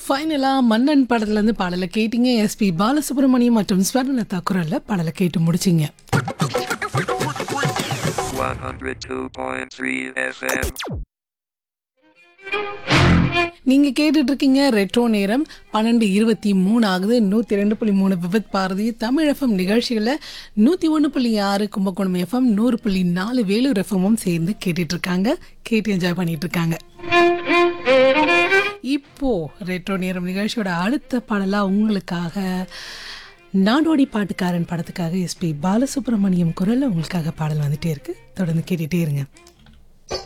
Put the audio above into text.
ஃபைனலாக மன்னன் படத்துலேருந்து பாடலை கேட்டீங்க எஸ்பி பாலசுப்ரமணியம் மற்றும் ஸ்வர்ணலதா குரலில் பாடலை கேட்டு முடிச்சிங்க 102.3 FM. நீங்கள் கேட்டுட்டு இருக்கீங்க ரெட்ரோ நேரம் பன்னெண்டு இருபத்தி மூணு ஆகுது நூற்றி ரெண்டு புள்ளி மூணு விபத் பாரதி தமிழ் எஃப்எம் நிகழ்ச்சிகளில் நூற்றி ஒன்று புள்ளி ஆறு கும்பகோணம் எஃப்எம் நூறு புள்ளி நாலு வேலூர் எஃப்எம்மும் சேர்ந்து கேட்டுட்டு இருக்காங்க கேட்டு என்ஜாய் பண்ணிட்டு இருக்காங்க இப்போ ரெட்ரோ நேரம் நிகழ்ச்சியோட அடுத்த பாடலாக உங்களுக்காக நாடோடி பாட்டுக்காரன் படத்துக்காக எஸ்பி பாலசுப்ரமணியம் குரலில் உங்களுக்காக பாடல் வந்துட்டே இருக்கு தொடர்ந்து கேட்டுட்டே இருங்க